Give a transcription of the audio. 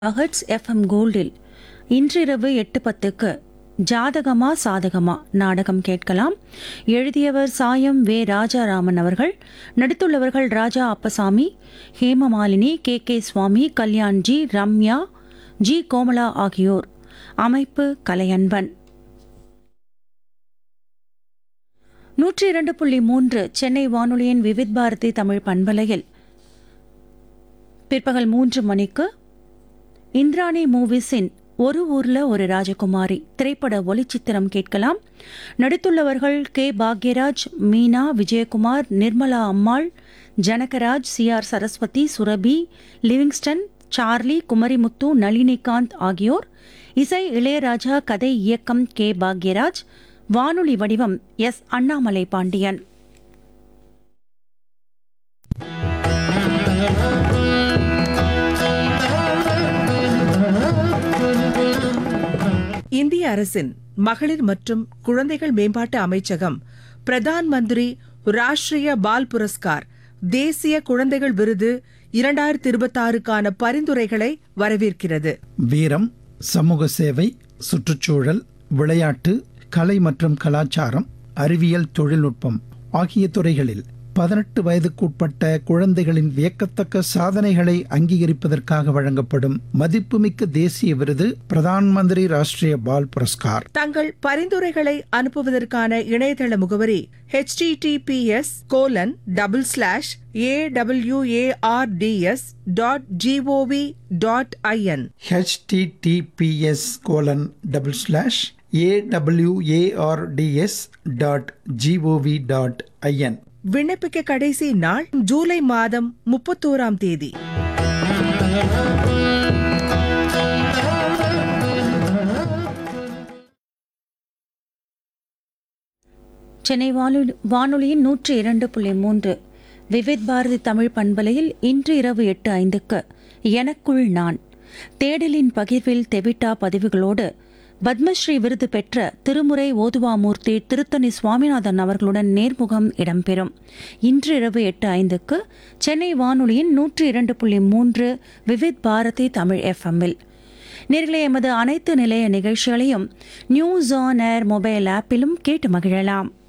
அகட்ஸ் FM கோல்டில் இன்றிரவு எட்டு பத்துக்கு ஜாதகமா சாதகமா நாடகம் கேட்கலாம் எழுதியவர் சாயம் வே ராஜாராமன் அவர்கள் நடித்துள்ளவர்கள் Raja Appasamy Hemamalini K K Swamy Kalyanji Ramya G Komala ஆகியோர் அமைப்பு கலையன்பன் நூற்றி இரண்டு புள்ளி மூன்று சென்னை வானொலியின் விவித் பாரதி தமிழ் பண்பலையில் பிற்பகல் மூன்று மணிக்கு இந்திராணி மூவிஸின் ஒரு ஊர்ல ஒரு ராஜகுமாரி திரைப்பட ஒளிச்சித்திரம் கேட்கலாம் நடித்துள்ளவர்கள் K Bhagyaraj Meena Vijayakumar Nirmala Ammal Janagaraj C R Saraswathi Surabhi Livingston Charlie Kumarimuthu Nalinikanth ஆகியோர் இசை இளையராஜா கதை இயக்கம் கே பாக்யராஜ் வானொலி வடிவம் எஸ் அண்ணாமலை பாண்டியன் இந்திய அரசின் மகளிர் மற்றும் குழந்தைகள் மேம்பாட்டு அமைச்சகம் பிரதான் மந்திரி ராஷ்டிரிய பால் புரஸ்கார் தேசிய குழந்தைகள் விருது இரண்டாயிரத்தி இருபத்தாறுக்கான பரிந்துரைகளை வரவேற்கிறது வீரம் சமூக சேவை சுற்றுச்சூழல் விளையாட்டு கலை மற்றும் கலாச்சாரம் அறிவியல் தொழில்நுட்பம் ஆகிய துறைகளில் பதினெட்டு வயதுக்குட்பட்ட குழந்தைகளின் வியக்கத்தக்க சாதனைகளை அங்கீகரிப்பதற்காக வழங்கப்படும் மதிப்புமிக்க தேசிய விருது பிரதான் மந்திரி ராஷ்டிரிய பால் புரஸ்கார் தங்கள் பரிந்துரைகளை அனுப்புவதற்கான இணையதள முகவரி https colon double slash A WARDS dot GOV dot IN HTTPS colon double slash AWARDS dot GOV dot IN விண்ணப்பிக்க கடைசி நாள் ஜூலை மாதம் முப்பத்தோராம் தேதி சென்னை வானொலி வானொலியின் நூற்றி இரண்டு புள்ளி மூன்று விவித் பாரதி தமிழ் பண்பலையில் இன்று இரவு எட்டு ஐந்துக்கு எனக்குள் நான் தேடலின் பகிர்வில் தெவிட்டா பதிவுகளோடு பத்மஸ்ரீ விருது பெற்ற திருமுறை ஓதுவாமூர்த்தி திருத்தணி சுவாமிநாதன் அவர்களுடன் நேர்முகம் இடம்பெறும் இன்று இரவு எட்டு ஐந்துக்கு சென்னை வானொலியின் நூற்றி இரண்டு புள்ளி மூன்று விவித் பாரதி தமிழ் எஃப்எம்மில் நேர்களே எமது அனைத்து நிலைய நிகழ்ச்சிகளையும் நியூஸ் ஆன் ஏர் மொபைல் ஆப்பிலும் கேட்டு மகிழலாம்